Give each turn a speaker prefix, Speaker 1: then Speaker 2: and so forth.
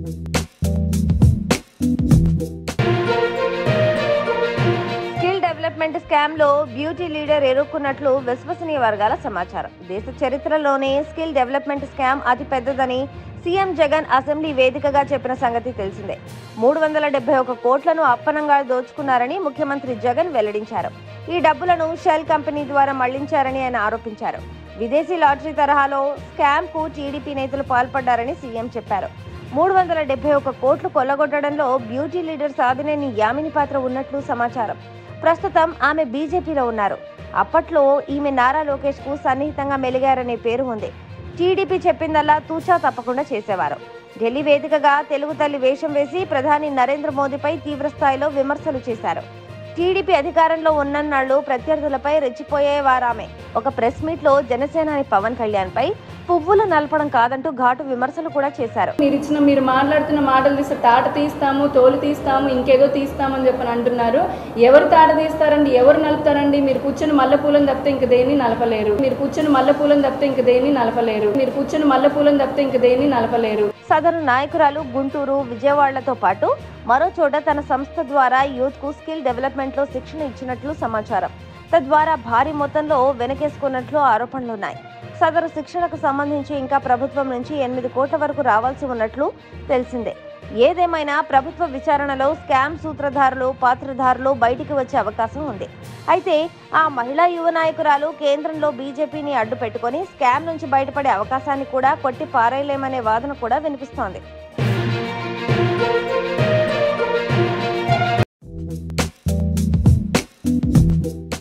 Speaker 1: skill development scam లో beauty leader ఎరుక్కున్నట్లు విశ్వసనీయ వర్గాల సమాచారం దేశ చరిత్రలోనే స్కిల్ డెవలప్మెంట్ స్కామ్ అతి పెద్దదని సీఎం జగన్ అసెంబ్లీ వేదికగా చెప్పిన సంగతి తెలిసిందే మూడు వందల డెబ్బై ఒక కోట్లను అప్పనంగా దోచుకున్నారని ముఖ్యమంత్రి జగన్ వెల్లడించారు ఈ డబ్బులను షెల్ కంపెనీ ద్వారా మళ్లించారని ఆయన ఆరోపించారు విదేశీ లాటరీ తరహాలో స్కామ్ కు టీడీపీ నేతలు పాల్పడ్డారని సీఎం చెప్పారు మూడు వందల డెబ్బై ఒక కోట్లు కొల్లగొట్టడంలో బ్యూటీ లీడర్ సాధినేని యామిని పాత్ర ఉన్నట్లు సమాచారం ప్రస్తుతం ఆమె బీజేపీలో ఉన్నారు అప్పట్లో ఈమె నారా లోకేష్ కు సన్నిహితంగా మెలిగారనే పేరు ఉంది టీడీపీ చెప్పిందల్లా తూచా తప్పకుండా చేసేవారు ఢిల్లీ వేదికగా తెలుగు తల్లి వేషం వేసి ప్రధాని నరేంద్ర మోదీపై తీవ్ర స్థాయిలో విమర్శలు చేశారు టీడీపీ అధికారంలో ఉన్నన్నాళ్ళు ప్రత్యర్థులపై రెచ్చిపోయేవారామె ఒక ప్రెస్ మీట్ లో జనసేనాని పవన్ కళ్యాణ్ పై పువ్వులు నలపడం కాదంటూ ఘాటు విమర్శలు కూడా చేశారు
Speaker 2: మీరు ఇచ్చిన మీరు మాట్లాడుతున్న మాటలు తీస్తే తాట తీస్తాము తోలు తీస్తాము ఇంకేదో తీస్తామని చెప్పని అంటున్నారు ఎవరు తాట తీస్తారండి ఎవరు నలుపుతారండి మీరు కూర్చొని మల్లెపూలను తప్పితే ఇంక దేన్ని నలపలేరు మీరు కూర్చొని మల్లెపూలను తప్పితే ఇంక దేన్ని నలపలేరు మీరు కూర్చొని మల్లెపూలను తప్పితే ఇంక దేన్ని నలపలేరు
Speaker 1: సదరు నాయకురాలు గుంటూరు విజయవాడలతో పాటు మరో చోట తన సంస్థ ద్వారా యూత్ కు స్కిల్ డెవలప్మెంట్ లో శిక్షణ ఇచ్చినట్లు సమాచారం తద్వారా భారీ మొత్తంలో వెనకేసుకున్నట్లు ఆరోపణలున్నాయి సదరు శిక్షణకు సంబంధించి ఇంకా ప్రభుత్వం నుంచి ఎనిమిది కోట్ల వరకు రావాల్సి ఉన్నట్లు తెలిసిందే ఏదేమైనా ప్రభుత్వ విచారణలో స్కామ్ సూత్రధారులు పాత్రధారులు బయటికి వచ్చే అవకాశం ఉంది అయితే ఆ మహిళా యువ నాయకురాలు కేంద్రంలో బీజేపీని అడ్డు పెట్టుకొని స్కామ్ నుంచి బయటపడే అవకాశాన్ని కూడా కొట్టి పారేయలేమనే వాదన కూడా వినిపిస్తోంది